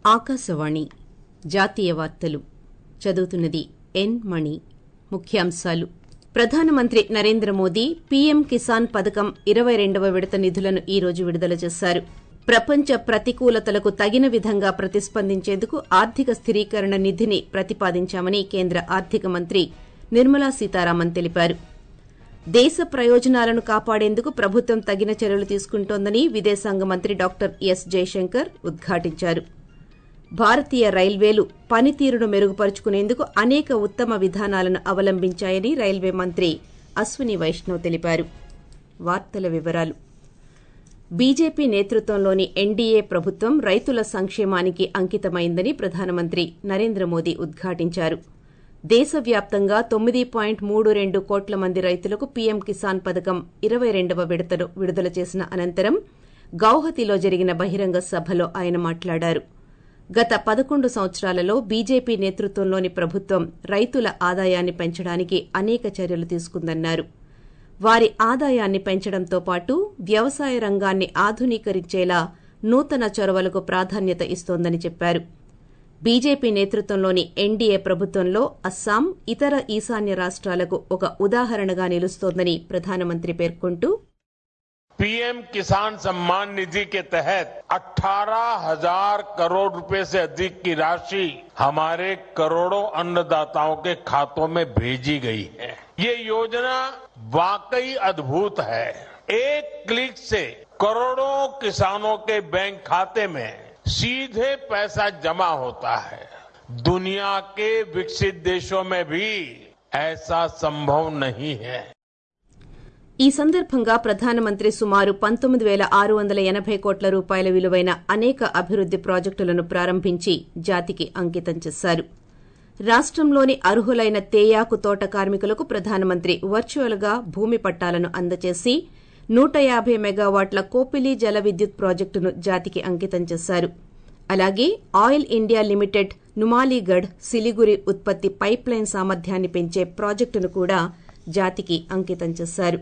ఆకాశవాణి జాతీయ వార్తలు చదువుతున్నది ఎన్ మణి ముఖ్యాంశాలు ప్రధానమంత్రి నరేంద్ర మోదీ పీఎం కిసాన్ పథకం ఇరవై రెండవ విడత నిధులను ఈ రోజు విడుదల చేశారు ప్రపంచ ప్రతికూలతలకు తగిన విధంగా ప్రతిస్పందించేందుకు ఆర్థిక స్థిరీకరణ నిధిని ప్రతిపాదించామని కేంద్ర ఆర్థిక మంత్రి నిర్మలా సీతారామన్ తెలిపారు దేశ ప్రయోజనాలను కాపాడేందుకు ప్రభుత్వం తగిన చర్యలు తీసుకుంటోందని విదేశాంగ మంత్రి డాక్టర్ ఎస్ జయశంకర్ ఉద్ఘాటించారు భారతీయ రైల్వేలు పనితీరును మెరుగుపరుచుకునేందుకు అనేక ఉత్తమ విధానాలను అవలంబించాయని రైల్వే మంత్రి అశ్విని వైష్ణవ్ తెలిపారు వార్తల వివరాలు బీజేపీ నేతృత్వంలోని ఎన్డీఏ ప్రభుత్వం రైతుల సంక్షేమానికి అంకితమైందని ప్రధానమంత్రి నరేంద్ర మోదీ ఉద్ఘాటించారు దేశవ్యాప్తంగా తొమ్మిది పాయింట్ మూడు రెండు కోట్ల మంది రైతులకు పీఎం కిసాన్ పథకం ఇరవై రెండవ విడతను విడుదల చేసిన అనంతరం గౌహతిలో జరిగిన బహిరంగ సభలో ఆయన మాట్లాడారు గత పదకొండు సంవత్సరాలలో బీజేపీ నేతృత్వంలోని ప్రభుత్వం రైతుల ఆదాయాన్ని పెంచడానికి అనేక చర్యలు తీసుకుందన్నారు వారి ఆదాయాన్ని పెంచడంతో పాటు వ్యవసాయ రంగాన్ని ఆధునీకరించేలా నూతన చొరవలకు ప్రాధాన్యత ఇస్తోందని చెప్పారు బీజేపీ నేతృత్వంలోని ఎన్డీఏ ప్రభుత్వంలో అస్సాం ఇతర ఈశాన్య రాష్ట్రాలకు ఒక ఉదాహరణగా నిలుస్తోందని ప్రధానమంత్రి పేర్కొంటూ पीएम किसान सम्मान निधि के तहत 18,000 करोड़ रुपए से अधिक की राशि हमारे करोड़ों अन्नदाताओं के खातों में भेजी गई है ये योजना वाकई अद्भुत है एक क्लिक से करोड़ों किसानों के बैंक खाते में सीधे पैसा जमा होता है दुनिया के विकसित देशों में भी ऐसा संभव नहीं है ఈ సందర్భంగా ప్రధానమంత్రి సుమారు పంతొమ్మిది పేల ఆరు వందల ఎనబై కోట్ల రూపాయల విలువైన అనేక అభివృద్ది ప్రాజెక్టులను ప్రారంభించి జాతికి అంకితం చేశారు రాష్టంలోని అర్హులైన తేయాకు తోట కార్మికులకు ప్రధానమంత్రి వర్చువల్ గా భూమి పట్టాలను అందజేసి నూట యాబై మెగావాట్ల కోపిలీ జల విద్యుత్ ప్రాజెక్టును జాతికి అంకితం చేశారు అలాగే ఆయిల్ ఇండియా లిమిటెడ్ నుమాలీగఢ్ సిలిగురి ఉత్పత్తి పైప్లైన్ సామర్థ్యాన్ని పెంచే ప్రాజెక్టును కూడా జాతికి అంకితం చేశారు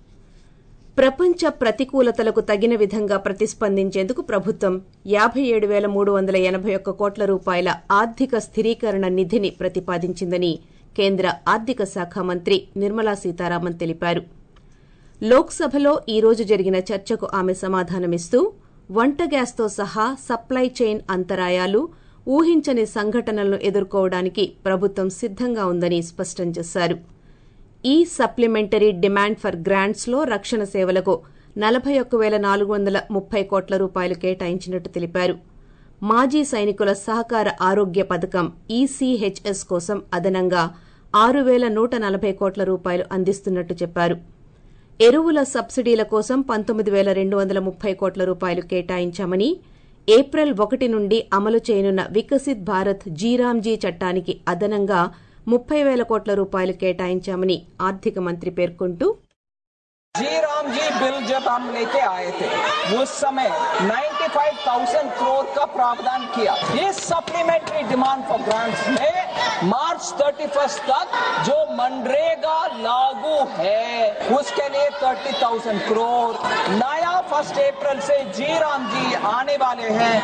ప్రపంచ ప్రతికూలతలకు తగిన విధంగా ప్రతిస్పందించేందుకు ప్రభుత్వం యాబై ఏడు పేల మూడు వందల ఎనబై ఒక్క కోట్ల రూపాయల ఆర్థిక స్థిరీకరణ నిధిని ప్రతిపాదించిందని కేంద్ర ఆర్థిక శాఖ మంత్రి నిర్మలా సీతారామన్ తెలిపారు లోక్సభలో ఈ రోజు జరిగిన చర్చకు ఆమె సమాధానమిస్తూ వంట గ్యాస్తో సహా సప్లై చైన్ అంతరాయాలు ఊహించని సంఘటనలను ఎదుర్కోవడానికి ప్రభుత్వం సిద్దంగా ఉందని స్పష్టం చేశారు ఈ సప్లిమెంటరీ డిమాండ్ ఫర్ గ్రాంట్స్ లో రక్షణ సేవలకు నలభై ఒక్క పేల నాలుగు వందల ముప్పై కోట్ల రూపాయలు కేటాయించినట్టు తెలిపారు మాజీ సైనికుల సహకార ఆరోగ్య పథకం ఈసీహెచ్ఎస్ కోసం అదనంగా ఆరు పేల నూట నలభై కోట్ల రూపాయలు అందిస్తున్నట్టు చెప్పారు ఎరువుల సబ్సిడీల కోసం పంతొమ్మిది పేల రెండు వందల ముప్పై కోట్ల రూపాయలు కేటాయించామని ఏప్రిల్ ఒకటి నుండి అమలు చేయనున్న వికసిత్ భారత్ జీరాంజీ చట్టానికి అదనంగా ముప్పై పేల కోట్ల రూపాయలు కేటాయించామని ఆర్థిక మంత్రి పేర్కొంటూ जी राम जी बिल जब हम लेके आए थे उस समय 95,000 करोड़ का प्रावधान किया इस सप्लीमेंट्री डिमांड फॉर ग्रांट्स में मार्च 31 तक जो मनरेगा लागू है उसके लिए 30,000 करोड़ नया फर्स्ट अप्रैल से जी राम जी आने वाले हैं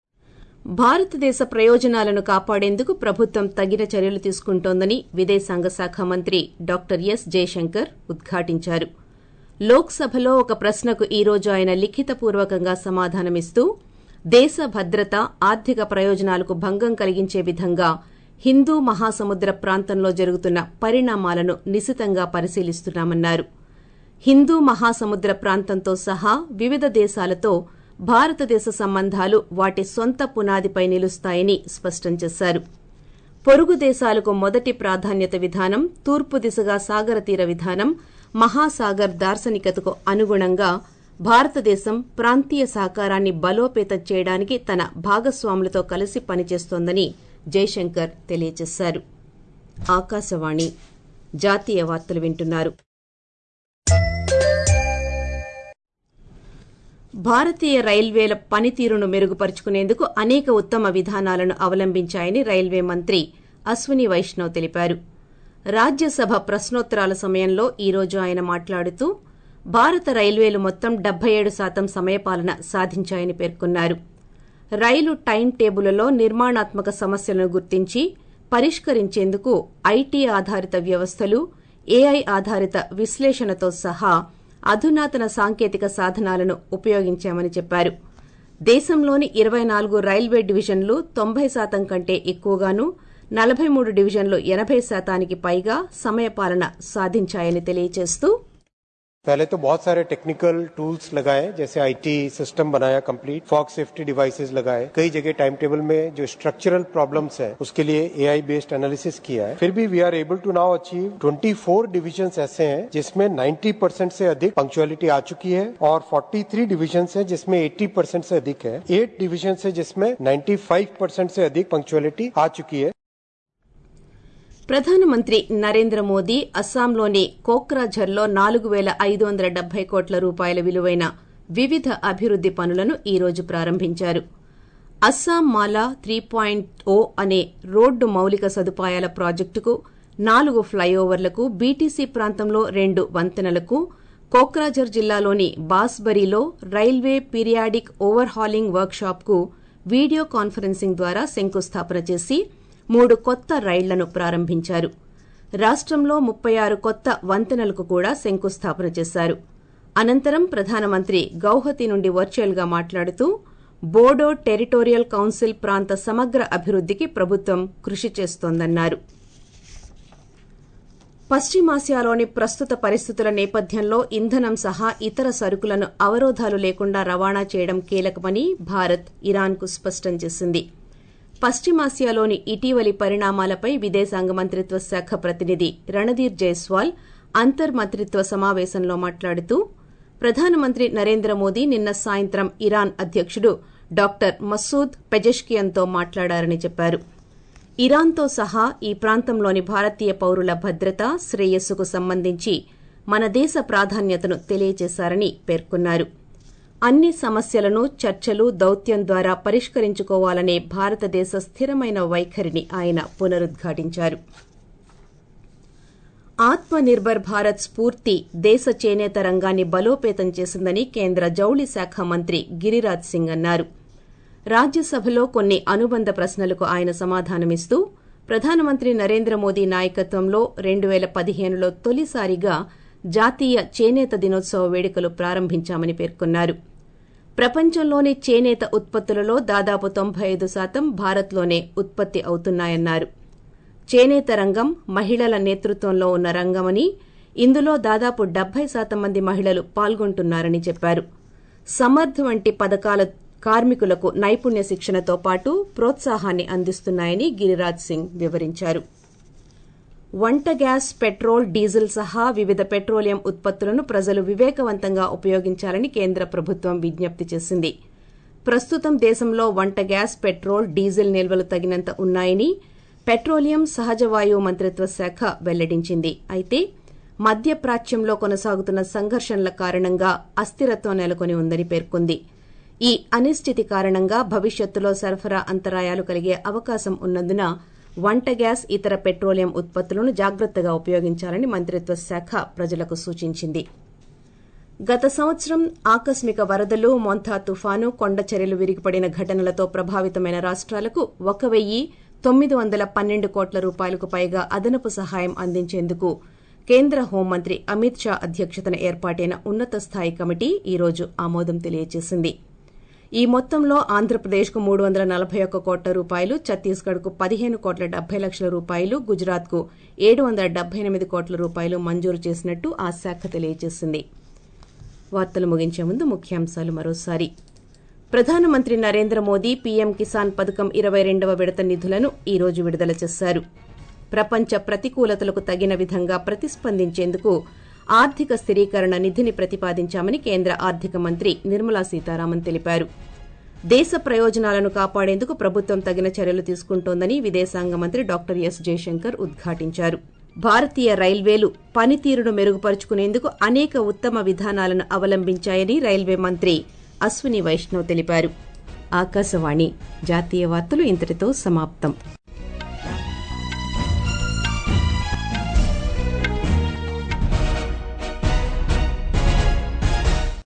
భారతదేశ ప్రయోజనాలను కాపాడేందుకు ప్రభుత్వం తగిన చర్యలు తీసుకుంటోందని విదేశాంగ శాఖ మంత్రి డాక్టర్ ఎస్ జయశంకర్ ఉద్ఘాటించారు లోక్సభలో ఒక ప్రశ్నకు ఈ రోజు ఆయన లిఖితపూర్వకంగా సమాధానమిస్తూ దేశ భద్రత ఆర్థిక ప్రయోజనాలకు భంగం కలిగించే విధంగా హిందూ మహాసముద్ర ప్రాంతంలో జరుగుతున్న పరిణామాలను నిశితంగా పరిశీలిస్తున్నామన్నారు హిందూ మహాసముద్ర ప్రాంతంతో సహా వివిధ దేశాలతో భారతదేశ సంబంధాలు వాటి సొంత పునాదిపై నిలుస్తాయని స్పష్టం చేశారు పొరుగు దేశాలకు మొదటి ప్రాధాన్యత విధానం తూర్పు దిశగా సాగర తీర విధానం మహాసాగర్ దార్శనికతకు అనుగుణంగా భారతదేశం ప్రాంతీయ సహకారాన్ని బలోపేతం చేయడానికి తన భాగస్వాములతో కలిసి పనిచేస్తోందని జైశంకర్ తెలియజేశారు ఆకాశవాణి జాతీయ వార్తలు వింటున్నారు భారతీయ రైల్వేల పనితీరును మెరుగుపరుచుకునేందుకు అనేక ఉత్తమ విధానాలను అవలంబించాయని రైల్వే మంత్రి అశ్విని వైష్ణవ్ తెలిపారు రాజ్యసభ ప్రశ్నోత్తరాల సమయంలో ఈ రోజు ఆయన మాట్లాడుతూ భారత రైల్వేలు మొత్తం డెబ్బై ఏడు శాతం సమయపాలన సాధించాయని పేర్కొన్నారు రైలు టైం టేబుల్లో నిర్మాణాత్మక సమస్యలను గుర్తించి పరిష్కరించేందుకు ఐటీ ఆధారిత వ్యవస్థలు ఏఐ ఆధారిత విశ్లేషణతో సహా అధునాతన సాంకేతిక సాధనాలను ఉపయోగించామని చెప్పారు దేశంలోని ఇరవై నాలుగు రైల్వే డివిజన్లు తొంభై శాతం కంటే ఎక్కువగాను నలభై మూడు డివిజన్లు ఎనభై శాతానికి పైగా సమయపాలన సాధించాయని తెలియజేస్తూ पहले तो बहुत सारे टेक्निकल टूल्स लगाए जैसे आईटी सिस्टम बनाया कंप्लीट फॉग सेफ्टी डिवाइसेस लगाए कई जगह टाइम टेबल में जो स्ट्रक्चरल प्रॉब्लम्स है उसके लिए एआई बेस्ड एनालिसिस किया है फिर भी we are able to now achieve 24 division ऐसे हैं जिसमें 90 परसेंट से अधिक पंक्चुअलिटी आ चुकी है और 43 डिविजन है जिसमें 80 परसेंट से अधिक है एट डिविजन है जिसमें 95 परसेंट से अधिक पंक्चुअलिटी आ चुकी है ప్రధానమంత్రి నరేంద్ర మోదీ అస్సాంలోని కోక్రాఝర్లో నాలుగు పేల ఐదు వందల డెబ్బై కోట్ల రూపాయల విలువైన వివిధ అభివృద్ది పనులను ఈ రోజు ప్రారంభించారు అస్సాం మాలా త్రీ పాయింట్ ఓ అనే రోడ్డు మౌలిక సదుపాయాల ప్రాజెక్టుకు నాలుగు ఫ్లైఓవర్లకు బీటీసీ ప్రాంతంలో రెండు వంతెనలకు కోక్రాఝర్ జిల్లాలోని బాస్బరీలో railway periodic overhauling workshop కు వీడియో కాన్ఫరెన్సింగ్ ద్వారా శంకుస్థాపన చేసి మూడు కొత్త రైళ్లను ప్రారంభించారు రాష్టంలో ముప్పై ఆరు కొత్త వంతెనలకు కూడా శంకుస్థాపన చేశారు అనంతరం ప్రధానమంత్రి గౌహతి నుండి వర్చువల్ గా మాట్లాడుతూ బోడో టెరిటోరియల్ కౌన్సిల్ ప్రాంత సమగ్ర అభివృద్దికి ప్రభుత్వం కృషి చేస్తోందన్నారు పశ్చిమాసియాలోని ప్రస్తుత పరిస్థితుల నేపథ్యంలో ఇంధనం సహా ఇతర సరుకులను అవరోధాలు లేకుండా రవాణా చేయడం కీలకమని భారత్ ఇరాన్కు స్పష్టం చేసింది పశ్చిమాసియాలోని ఇటీవలి పరిణామాలపై విదేశాంగ మంత్రిత్వ శాఖ ప్రతినిధి రణధీర్ జైస్వాల్ అంతర్ మంత్రిత్వ సమావేశంలో మాట్లాడుతూ ప్రధానమంత్రి నరేంద్ర మోదీ నిన్న సాయంత్రం ఇరాన్ అధ్యకుడు డాక్టర్ మసూద్ పెజెష్కియన్తో మాట్లాడారని చెప్పారు ఇరాన్తో సహా ఈ ప్రాంతంలోని భారతీయ పౌరుల భద్రత శ్రేయస్సుకు సంబంధించి మన దేశ ప్రాధాన్యతను తెలియజేశారని పేర్కొన్నారు అన్ని సమస్యలను చర్చలు దౌత్యం ద్వారా పరిష్కరించుకోవాలనే భారతదేశ స్థిరమైన వైఖరిని ఆయన పునరుద్ఘాటించారు ఆత్మ నిర్భర్ భారత్ స్ఫూర్తి దేశ చేనేత రంగాన్ని బలోపేతం చేసిందని కేంద్ర జౌళి శాఖ మంత్రి గిరిరాజ్ సింగ్ అన్నారు రాజ్యసభలో కొన్ని అనుబంధ ప్రశ్నలకు ఆయన సమాధానమిస్తూ ప్రధానమంత్రి నరేంద్ర మోదీ నాయకత్వంలో రెండు పేల పదిహేనులో తొలిసారిగా జాతీయ చేనేత దినోత్సవ వేడుకలు ప్రారంభించామని పేర్కొన్నారు ప్రపంచంలోని చేనేత ఉత్పత్తులలో దాదాపు తొంభై ఐదు శాతం భారత్లోనే ఉత్పత్తి అవుతున్నాయన్నారు చేనేత రంగం మహిళల నేతృత్వంలో ఉన్న రంగమని ఇందులో దాదాపు డెబ్బై శాతం మంది మహిళలు పాల్గొంటున్నారని చెప్పారు సమర్థ్ వంటి పథకాల కార్మికులకు నైపుణ్య శిక్షణతో పాటు ప్రోత్సాహాన్ని అందిస్తున్నాయని గిరిరాజ్ సింగ్ వివరించారు వంట గ్యాస్ పెట్రోల్ డీజిల్ సహా వివిధ పెట్రోలియం ఉత్పత్తులను ప్రజలు వివేకవంతంగా ఉపయోగించాలని కేంద్ర ప్రభుత్వం విజ్ఞప్తి చేసింది ప్రస్తుతం దేశంలో వంట గ్యాస్ పెట్రోల్ డీజిల్ నిల్వలు తగినంత ఉన్నాయని పెట్రోలియం సహజ వాయువు మంత్రిత్వ శాఖ వెల్లడించింది అయితే మధ్యప్రాచ్యంలో కొనసాగుతున్న సంఘర్షణల కారణంగా అస్థిరత్వం నెలకొని ఉందని పేర్కొంది ఈ అనిశ్చితి కారణంగా భవిష్యత్తులో సరఫరా అంతరాయాలు కలిగే అవకాశం ఉన్నందున వంట గ్యాస్ ఇతర పెట్రోలియం ఉత్పత్తులను జాగ్రత్తగా ఉపయోగించాలని మంత్రిత్వ శాఖ ప్రజలకు సూచించింది గత సంవత్సరం ఆకస్మిక వరదలు మొంథా తుఫాను కొండచర్యలు విరిగిపడిన ఘటనలతో ప్రభావితమైన రాష్ట్రాలకు ఒక వెయ్యి తొమ్మిది వందల పన్నెండు కోట్ల రూపాయలకు పైగా అదనపు సహాయం అందించేందుకు కేంద్ర హోంమంత్రి అమిత్ షా అధ్యక్షతన ఏర్పాటైన ఉన్నత స్థాయి కమిటీ ఈ రోజు ఆమోదం తెలియజేసింది ఈ మొత్తంలో ఆంధ్రప్రదేశ్కు మూడు వందల నలభై ఒక్క కోట్ల రూపాయలు ఛత్తీస్గఢ్కు పదిహేను కోట్ల డెబ్బై లక్షల రూపాయలు గుజరాత్కు ఏడు వందల డెబ్బై ఎనిమిది కోట్ల రూపాయలు మంజూరు చేసినట్టు ఆ శాఖ తెలియజేసింది వార్తలు ముగించే ముందు ముఖ్యాంశాలు మరోసారి ప్రధానమంత్రి నరేంద్ర మోదీ పీఎం కిసాన్ పథకం ఇరవై రెండవ విడత నిధులను ఈ రోజు విడుదల చేశారు ప్రపంచ ప్రతికూలతలకు తగిన విధంగా ప్రతిస్పందించేందుకు ఆర్థిక స్థిరీకరణ నిధిని ప్రతిపాదించామని కేంద్ర ఆర్థిక మంత్రి నిర్మలా సీతారామన్ తెలిపారు దేశ ప్రయోజనాలను కాపాడేందుకు ప్రభుత్వం తగిన చర్యలు తీసుకుంటోందని విదేశాంగ మంత్రి డాక్టర్ ఎస్ జయశంకర్ ఉద్ఘాటించారు భారతీయ రైల్వేలు పనితీరును మెరుగుపరుచుకునేందుకు అనేక ఉత్తమ విధానాలను అవలంబించాయని రైల్వే మంత్రి అశ్విని వైష్ణవ్ తెలిపారు ఆకాశవాణి జాతీయ వార్తలు ఇంతటితో సమాప్తం